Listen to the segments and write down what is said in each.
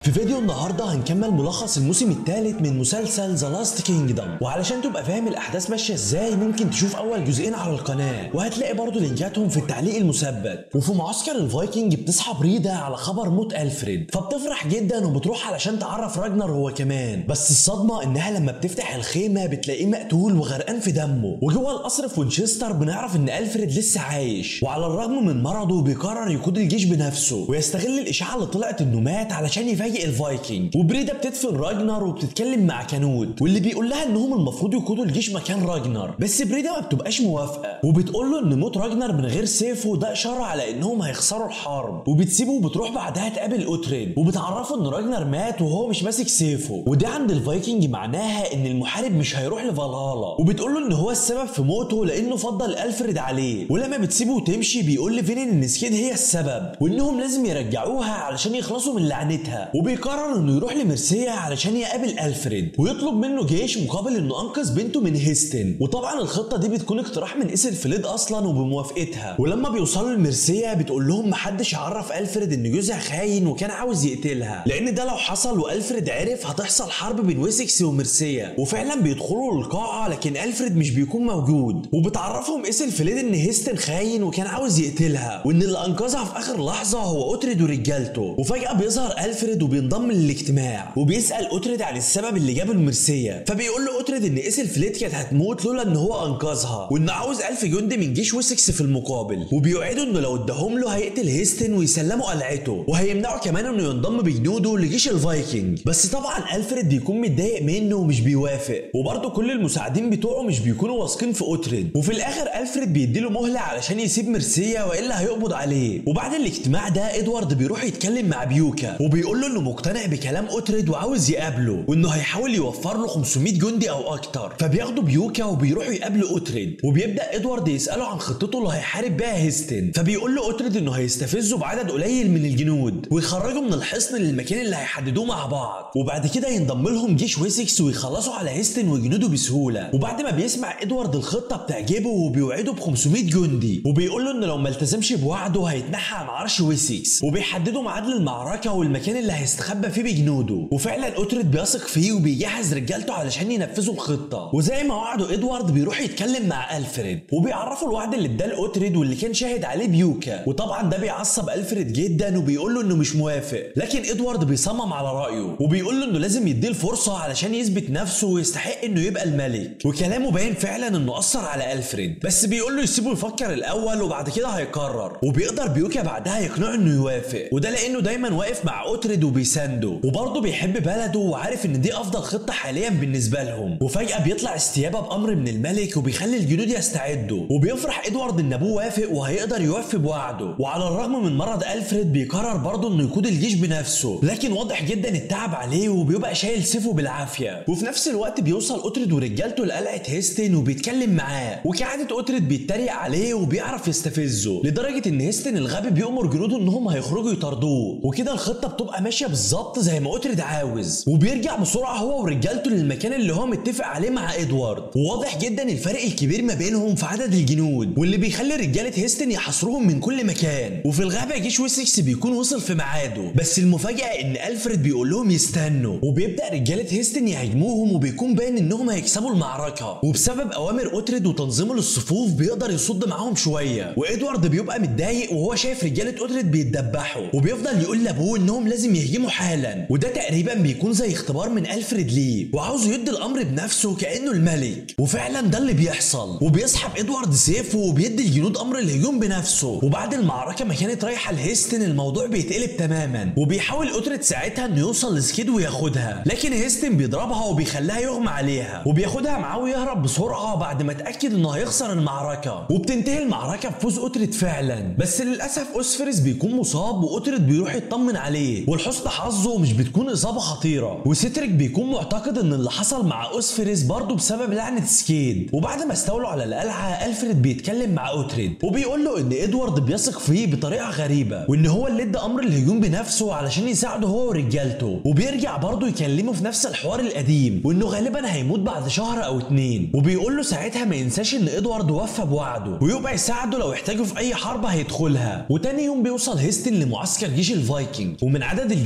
في فيديو النهارده هنكمل ملخص الموسم الثالث من مسلسل ذا لاست كينجدم وعلشان تبقى فاهم الاحداث ماشيه ازاي ممكن تشوف اول جزئين على القناه وهتلاقي برضو لينكاتهم في التعليق المثبت وفي معسكر الفايكنج بتصحى بريدا على خبر موت الفريد فبتفرح جدا وبتروح علشان تعرف راجنر هو كمان بس الصدمه انها لما بتفتح الخيمه بتلاقيه مقتول وغرقان في دمه وجوه القصر في وينشستر بنعرف ان الفريد لسه عايش وعلى الرغم من مرضه بيقرر يقود الجيش بنفسه ويستغل الاشاعه اللي طلعت انه مات علشان يفاجئ الفايكنج وبريدا بتدفن راجنر وبتتكلم مع كانود واللي بيقول لها انهم المفروض يقودوا الجيش مكان راجنر بس بريدا ما بتبقاش موافقه وبتقول له ان موت راجنر من غير سيفه ده اشاره على انهم هيخسروا الحرب وبتسيبه وبتروح بعدها تقابل اوترين وبتعرفه ان راجنر مات وهو مش ماسك سيفه وده عند الفايكنج معناها ان المحارب مش هيروح لفالهالا وبتقول له ان هو السبب في موته لانه فضل الفريد عليه ولما بتسيبه وتمشي بيقول لفينين ان سكيد هي السبب وانهم لازم يرجعوها علشان يخلصوا من لعنتها وبيقرر انه يروح لميرسيا علشان يقابل الفريد ويطلب منه جيش مقابل انه انقذ بنته من هيستن وطبعا الخطه دي بتكون اقتراح من اسل فليد اصلا وبموافقتها ولما بيوصلوا لميرسيا بتقول لهم محدش يعرف الفريد ان جوزها خاين وكان عاوز يقتلها لان ده لو حصل والفريد عرف هتحصل حرب بين ويسكس وميرسيا وفعلا بيدخلوا القاعه لكن الفريد مش بيكون موجود وبتعرفهم اسل فليد ان هيستن خاين وكان عاوز يقتلها وان اللي انقذها في اخر لحظه هو اوتريد ورجالته وفجاه بيظهر الفريد وبينضم للاجتماع وبيسال اوتريد عن السبب اللي جابه لميرسيا فبيقول له اوتريد ان اسل فليد كانت هتموت لولا ان هو انقذها وانه عاوز ألف جندي من جيش ويسكس في المقابل وبيوعده انه لو اداهم له هيقتل هيستن ويسلموا قلعته وهيمنعه كمان انه ينضم بجنوده لجيش الفايكنج بس طبعا الفريد بيكون متضايق منه ومش بيوافق وبرضه كل المساعدين بتوعه مش بيكونوا واثقين في اوتريد وفي الاخر الفريد بيديله مهله علشان يسيب ميرسيا والا هيقبض عليه وبعد الاجتماع ده ادوارد بيروح يتكلم مع بيوكا وبيقول له انه مقتنع بكلام اوتريد وعاوز يقابله وانه هيحاول يوفر له 500 جندي او اكتر فبياخدوا بيوكا وبيروحوا يقابلوا اوتريد وبيبدا ادوارد يساله عن خطته اللي هيحارب بيها هيستن فبيقول له اوتريد انه هيستفزه بعدد قليل من الجنود ويخرجوا من الحصن للمكان اللي هيحددوه مع بعض وبعد كده ينضم لهم جيش ويسكس ويخلصوا على هيستن وجنوده بسهوله وبعد ما بيسمع ادوارد الخطه بتعجبه وبيوعده ب 500 جندي وبيقول له انه لو ما التزمش بوعده هيتنحى عن عرش ويسكس وبيحددوا ميعاد للمعركه والمكان اللي هيستخبى فيه بجنوده وفعلا اوتريد بيثق فيه وبيجهز رجالته علشان ينفذوا الخطه وزي ما وعده ادوارد بيروح يتكلم مع الفريد وبيعرفوا الوعد اللي اداه لاوتريد واللي كان شاهد عليه بيوكا وطبعا ده بيعصب الفريد جدا وبيقول له انه مش موافق لكن ادوارد بيصمم على رايه وبيقول له انه لازم يديه الفرصه علشان يثبت نفسه ويستحق انه يبقى الملك وكلامه باين فعلا انه اثر على الفريد بس بيقول له يسيبه يفكر الاول وبعد كده هيقرر وبيقدر بيوكا بعدها يقنعه انه يوافق وده لانه دايما واقف مع اوتريد وبيسانده وبرضه بيحب بلده وعارف ان دي افضل خطه حاليا بالنسبه لهم وفجاه بيطلع استيابه بامر من الملك وبيخلي الجنود يستعدوا وبيفرح ادوارد ان ابوه وافق وهيقدر يوفي بوعده وعلى الرغم من مرض الفريد بيقرر برضه انه يقود الجيش بنفسه لكن واضح جدا التعب عليه وبيبقى شايل سيفه بالعافيه وفي نفس الوقت بيوصل اوتريد ورجالته لقلعه هيستن وبيتكلم معاه وكعاده اوتريد بيتريق عليه وبيعرف يستفزه لدرجه ان هيستن الغبي بيامر جنوده انهم هيخرجوا يطاردوه وكده الخطه بتبقى ماشيه بالظبط زي ما اوتريد عاوز وبيرجع بسرعه هو ورجالته للمكان اللي هو متفق عليه مع ادوارد وواضح جدا الفرق الكبير ما بينهم في عدد الجنود واللي بيخلي رجاله هيستن يحاصروهم من كل مكان وفي الغابه جيش ويسكس بيكون وصل في ميعاده بس المفاجاه ان الفريد بيقول لهم يستنوا وبيبدا رجاله هيستن يهاجموهم وبيكون باين انهم هيكسبوا المعركه وبسبب اوامر اوتريد وتنظيمه للصفوف بيقدر يصد معاهم شويه وادوارد بيبقى متضايق وهو شايف رجاله اوتريد بيتدبحوا وبيفضل يقول لابوه انهم لازم يهجموا حالا وده تقريبا بيكون زي اختبار من الفريد ليه وعاوزه يدي الامر بنفسه كانه الملك وفعلا ده اللي بيحصل وبيسحب ادوارد سيفه وبيدي الجنود امر الهجوم بنفسه وبعد المعركه ما كانت رايحه لهيستن الموضوع بيتقلب تماما وبيحاول اوتريد ساعتها انه يوصل لسكيد وياخدها لكن هيستن بيضربها وبيخليها يغمى عليها وبياخدها معاه ويهرب بسرعه بعد ما اتاكد انه هيخسر المعركه وبتنتهي المعركه بفوز اوتريد فعلا بس للاسف اوسفريس بيكون مصاب واوتريد بيروح يطمن عليه ولحسن حظه مش بتكون اصابه خطيره وستريك بيكون معتقد ان اللي حصل مع اوسفريس برضه بسبب لعنه سكيد وبعد ما استولوا على القلعه الفريد بيتكلم مع اوتريد وبيقول له ان ادوارد بيثق فيه بطريقه غريبه وان هو اللي ادى امر الهجوم بنفسه علشان يساعده هو ورجالته وبيرجع برضه يكلمه في نفس الحوار القديم وانه غالبا هيموت بعد شهر او اتنين وبيقول له ساعتها ما ينساش ان ادوارد وفى بوعده ويبقى يساعده لو احتاجه في اي حرب هيدخلها وتاني يوم بيوصل هيستن لمعسكر جيش الفايكنج ومن عدد الجنود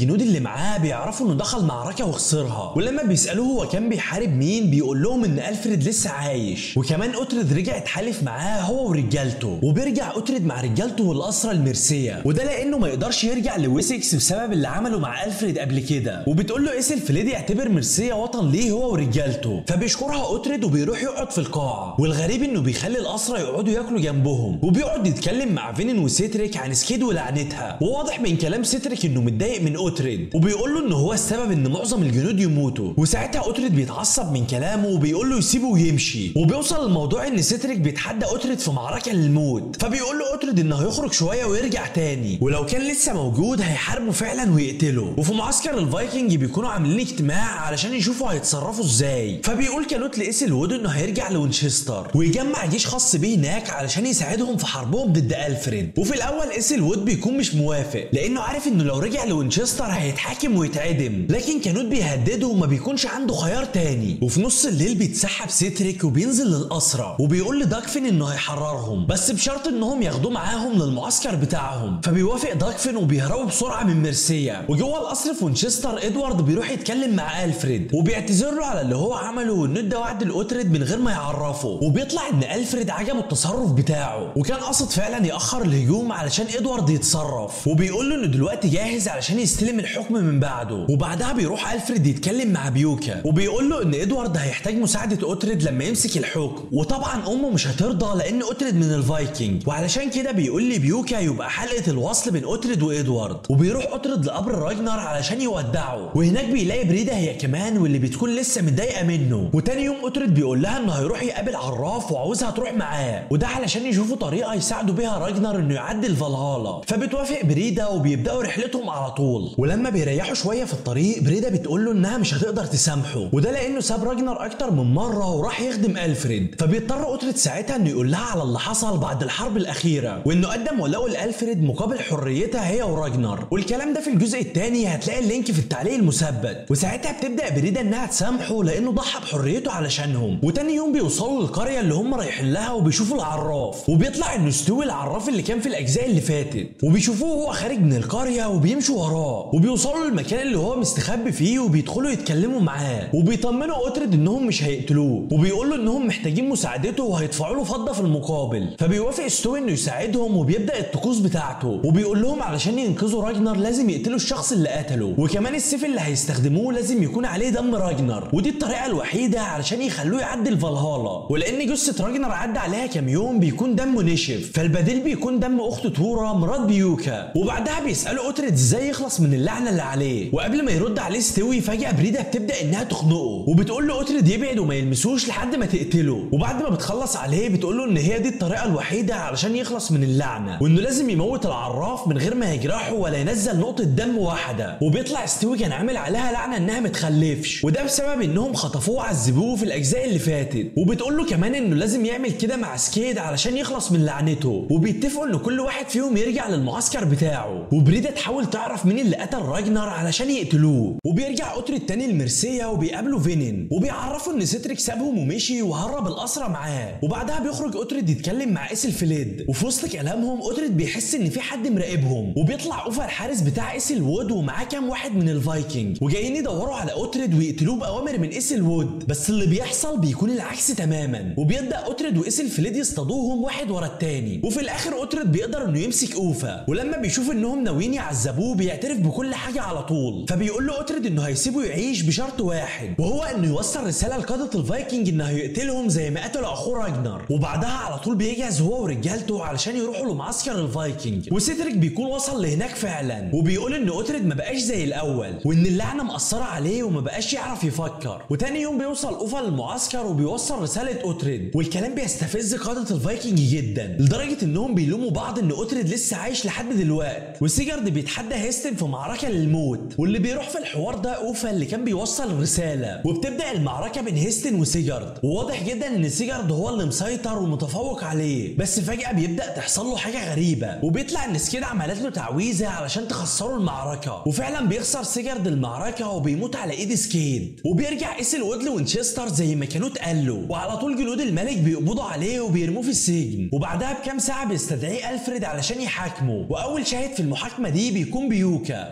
الجنود اللي معاه بيعرفوا انه دخل معركه وخسرها ولما بيسالوه هو كان بيحارب مين بيقول لهم ان الفريد لسه عايش وكمان اوتريد رجع اتحالف معاه هو ورجالته وبيرجع اوتريد مع رجالته والاسرى الميرسيه وده لانه ما يقدرش يرجع لويسكس بسبب اللي عمله مع الفريد قبل كده وبتقول له اسل فليد يعتبر ميرسيه وطن ليه هو ورجالته فبيشكرها اوتريد وبيروح يقعد في القاعه والغريب انه بيخلي الاسرى يقعدوا ياكلوا جنبهم وبيقعد يتكلم مع فينين وسيتريك عن سكيد ولعنتها وواضح من كلام سيتريك انه متضايق من اوتريد وبيقول له ان هو السبب ان معظم الجنود يموتوا وساعتها اوتريد بيتعصب من كلامه وبيقول له يسيبه ويمشي وبيوصل الموضوع ان سيتريك بيتحدى اوتريد في معركه للموت فبيقول له اوتريد انه هيخرج شويه ويرجع تاني ولو كان لسه موجود هيحاربه فعلا ويقتله وفي معسكر الفايكنج بيكونوا عاملين اجتماع علشان يشوفوا هيتصرفوا ازاي فبيقول كانوت لإيسل وود انه هيرجع لوينشستر ويجمع جيش خاص بيه هناك علشان يساعدهم في حربهم ضد الفريد وفي الاول إيسل وود بيكون مش موافق لانه عارف انه لو رجع لوينشستر هيتحاكم ويتعدم لكن كانوت بيهدده وما بيكونش عنده خيار تاني وفي نص الليل بيتسحب سيتريك وبينزل للأسرة وبيقول لداكفين انه هيحررهم بس بشرط انهم ياخدوه معاهم للمعسكر بتاعهم فبيوافق داكفين وبيهربوا بسرعه من ميرسيا وجوه القصر في وينشستر ادوارد بيروح يتكلم مع الفريد وبيعتذر له على اللي هو عمله وانه ادى وعد لاوتريد من غير ما يعرفه وبيطلع ان الفريد عجبه التصرف بتاعه وكان قاصد فعلا ياخر الهجوم علشان ادوارد يتصرف وبيقول له انه دلوقتي جاهز علشان يستلم الحكم من بعده وبعدها بيروح الفريد يتكلم مع بيوكا وبيقول له ان ادوارد هيحتاج مساعده اوتريد لما يمسك الحكم وطبعا امه مش هترضى لان اوتريد من الفايكنج وعلشان كده بيقول لي بيوكا يبقى حلقه الوصل بين اوتريد وادوارد وبيروح اوتريد لقبر راجنر علشان يودعه وهناك بيلاقي بريده هي كمان واللي بتكون لسه متضايقه منه وتاني يوم اوتريد بيقول لها انه هيروح يقابل عراف وعاوزها تروح معاه وده علشان يشوفوا طريقه يساعدوا بيها راجنر انه يعدي الفالهالا فبتوافق بريده وبيبداوا رحلتهم على طول ولما بيريحوا شويه في الطريق بريده بتقول له انها مش هتقدر تسامحه وده لانه ساب راجنر اكتر من مره وراح يخدم الفريد فبيضطر اوتريد ساعتها انه يقول لها على اللي حصل بعد الحرب الاخيره وانه قدم ولاءه لالفريد مقابل حريتها هي وراجنر والكلام ده في الجزء الثاني هتلاقي اللينك في التعليق المثبت وساعتها بتبدا بريده انها تسامحه لانه ضحى بحريته علشانهم وتاني يوم بيوصلوا للقريه اللي هم رايحين لها وبيشوفوا العراف وبيطلع انه ستوي العراف اللي كان في الاجزاء اللي فاتت وبيشوفوه وهو خارج من القريه وبيمشوا وراه وبيوصلوا للمكان اللي هو مستخبي فيه وبيدخلوا يتكلموا معاه وبيطمنوا اوتريد انهم مش هيقتلوه وبيقول له انهم محتاجين مساعدته وهيدفعوا له فضه في المقابل فبيوافق ستوي انه يساعدهم وبيبدا الطقوس بتاعته وبيقول لهم علشان ينقذوا راجنر لازم يقتلوا الشخص اللي قتله وكمان السيف اللي هيستخدموه لازم يكون عليه دم راجنر ودي الطريقه الوحيده علشان يخلوه يعدي الفالهالا ولان جثه راجنر عدى عليها كام يوم بيكون دمه نشف فالبديل بيكون دم اخته تورا مرات بيوكا وبعدها بيسالوا اوتريد ازاي يخلص من اللعنه اللي عليه وقبل ما يرد عليه ستوي فجاه بريده بتبدا انها تخنقه وبتقول له اوتريد يبعد وما يلمسوش لحد ما تقتله وبعد ما بتخلص عليه بتقول له ان هي دي الطريقه الوحيده علشان يخلص من اللعنه وانه لازم يموت العراف من غير ما يجرحه ولا ينزل نقطه دم واحده وبيطلع ستوي كان عامل عليها لعنه انها متخلفش وده بسبب انهم خطفوه وعذبوه في الاجزاء اللي فاتت وبتقول له كمان انه لازم يعمل كده مع سكيد علشان يخلص من لعنته وبيتفقوا ان كل واحد فيهم يرجع للمعسكر بتاعه وبريده تحاول تعرف مين اللي قتل راجنر علشان يقتلوه وبيرجع اوتريد تاني لميرسيا وبيقابلوا فينين وبيعرفوا ان سيتريك سابهم ومشي وهرب الاسرى معاه وبعدها بيخرج اوتريد يتكلم مع اسل فليد وفي وسط كلامهم اوتريد بيحس ان في حد مراقبهم وبيطلع اوفا الحارس بتاع اسل وود ومعاه كام واحد من الفايكنج وجايين يدوروا على اوتريد ويقتلوه باوامر من اسل وود بس اللي بيحصل بيكون العكس تماما وبيبدا اوتريد واسل فليد يصطادوهم واحد ورا التاني وفي الاخر اوتريد بيقدر انه يمسك اوفا ولما بيشوف انهم ناويين يعذبوه بيعترف بكل حاجه على طول فبيقول له اوتريد انه هيسيبه يعيش بشرط واحد وهو انه يوصل رساله لقاده الفايكنج انه هيقتلهم زي ما قتلوا اخوه راجنر وبعدها على طول بيجهز هو ورجالته علشان يروحوا لمعسكر الفايكنج وسيتريك بيكون وصل لهناك فعلا وبيقول ان اوتريد ما بقاش زي الاول وان اللعنه مأثره عليه وما بقاش يعرف يفكر وتاني يوم بيوصل اوفا للمعسكر وبيوصل رساله اوتريد والكلام بيستفز قاده الفايكنج جدا لدرجه انهم بيلوموا بعض ان اوتريد لسه عايش لحد دلوقتي وسيجارد بيتحدى هيستن في معركه للموت واللي بيروح في الحوار ده اوفا اللي كان بيوصل الرساله وبتبدا المعركه بين هيستن وسيجارد وواضح جدا ان سيجارد هو اللي مسيطر ومتفوق عليه بس فجاه بيبدا تحصل له حاجه غريبه وبيطلع ان سكيد عملت له تعويذه علشان تخسره المعركه وفعلا بيخسر سيجارد المعركه وبيموت على ايد سكيد وبيرجع اسل وود لوينشستر زي ما كانوا قال له وعلى طول جنود الملك بيقبضوا عليه وبيرموه في السجن وبعدها بكام ساعه بيستدعيه الفريد علشان يحاكمه واول شاهد في المحاكمه دي بيكون بيوكا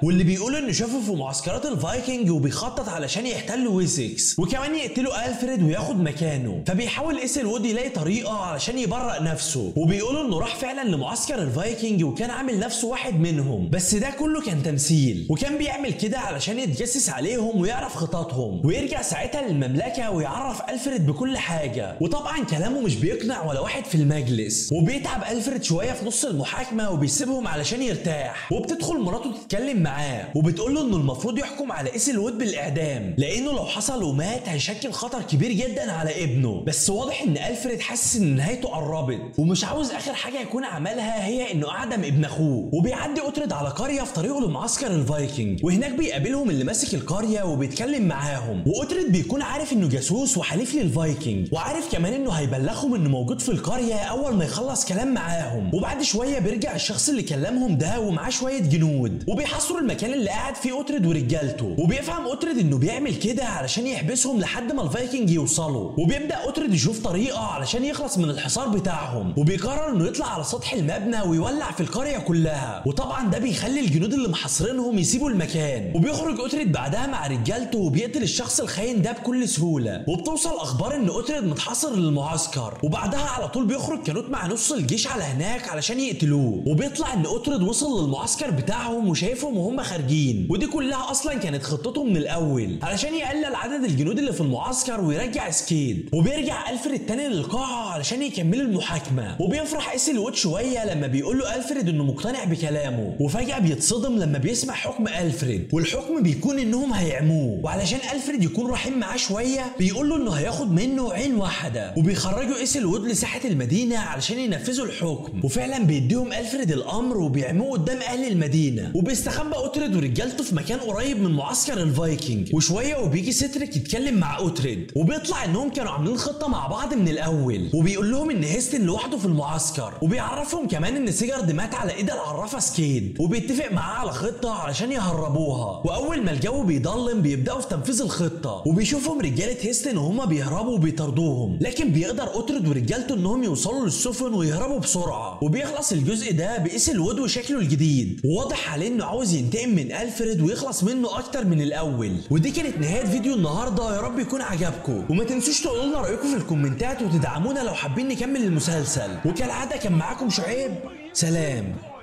واللي بيقول انه شافه في معسكرات الفايكنج وبيخطط علشان يحتل ويسكس وكمان يقتلوا الفريد وياخد مكانه فبيحاول ايسل وود يلاقي طريقه علشان يبرأ نفسه وبيقولوا انه راح فعلا لمعسكر الفايكنج وكان عامل نفسه واحد منهم بس ده كله كان تمثيل وكان بيعمل كده علشان يتجسس عليهم ويعرف خططهم ويرجع ساعتها للمملكه ويعرف الفريد بكل حاجه وطبعا كلامه مش بيقنع ولا واحد في المجلس وبيتعب الفريد شويه في نص المحاكمه وبيسيبهم علشان يرتاح وبتدخل مراته تتكلم معاه وبتقول له انه المفروض يحكم على ايسل وود بالاعدام لانه لو حصل ومات هيشكل خطر كبير جدا على ابنه بس واضح ان الفريد حاسس ان نهايته قربت ومش عاوز اخر حاجه يكون عملها هي انه اعدم ابن اخوه وبيعدي اوترد على قريه في طريقه لمعسكر الفايكنج وهناك بيقابلهم اللي ماسك القريه وبيتكلم معاهم واوترد بيكون عارف انه جاسوس وحليف للفايكنج وعارف كمان انه هيبلغهم انه موجود في القريه اول ما يخلص كلام معاهم وبعد شويه بيرجع الشخص اللي كلمهم ده ومعاه شويه جنود وبيحاصروا المكان اللي قاعد فيه اوترد ورجالته وبيفهم اوترد انه بيعمل كده علشان يحبسهم لحد ما الفايكنج يوصلوا وبيبدا اوترد يشوف طريقه علشان يخلص من الحصار بتاعهم وبيقرر انه يطلع على سطح المبنى ويولع في القريه كلها وطبعا ده بيخلي الجنود اللي محاصرينهم يسيبوا المكان وبيخرج اوترد بعدها مع رجالته وبيقتل الشخص الخاين ده بكل سهوله وبتوصل اخبار ان اوترد متحاصر للمعسكر وبعدها على طول بيخرج كانوت مع نص الجيش على هناك علشان يقتلوه وبيطلع ان اوترد وصل للمعسكر بتاعهم وشايفهم وهم خارجين ودي كلها اصلا كانت خطته من الاول علشان يقلل عدد الجنود اللي في المعسكر ويرجع سكيد وبيرجع الفريد تاني للقاعه علشان يكملوا المحاكمه وبيفرح ايسل وود شويه لما بيقول له الفريد انه مقتنع بكلامه وفجاه بيتصدم لما بيسمع حكم الفريد والحكم بيكون انهم هيعموه وعلشان الفريد يكون رحيم معاه شويه بيقول له انه هياخد منه عين واحده وبيخرجوا ايسل وود لساحه المدينه علشان ينفذوا الحكم وفعلا بيديهم الفريد الامر وبيعموه قدام اهل المدينه وبيستخبى اوتريد ورجالته في مكان قريب من معسكر الفايكنج وشويه وبيجي ستريك يتكلم مع اوتريد وبيطلع انهم كانوا عاملين خطه مع بعض من الاول وبيقول لهم ان هيستن لوحده في المعسكر وبيعرفهم كمان ان سيجارد مات على ايد العرافه سكيد وبيتفق معاه على خطه علشان يهربوها واول ما الجو بيضلم بيبداوا في تنفيذ الخطه وبيشوفهم رجاله هيستن وهما بيهربوا وبيطاردوهم لكن بيقدر اوتريد ورجالته انهم يوصلوا للسفن ويهربوا بسرعه وبيخلص الجزء ده بإيسل وود وشكله الجديد وواضح عليه انه عاوز ينتقم من الفريد ويخلص منه اكتر من الاول ودي كانت نهايه فيديو النهارده يا رب يكون عجبكم وما تنسوش تقولوا لنا رايكم في الكومنتات وتدعمونا لو حابين نكمل المسلسل وكالعاده كان معاكم شعيب سلام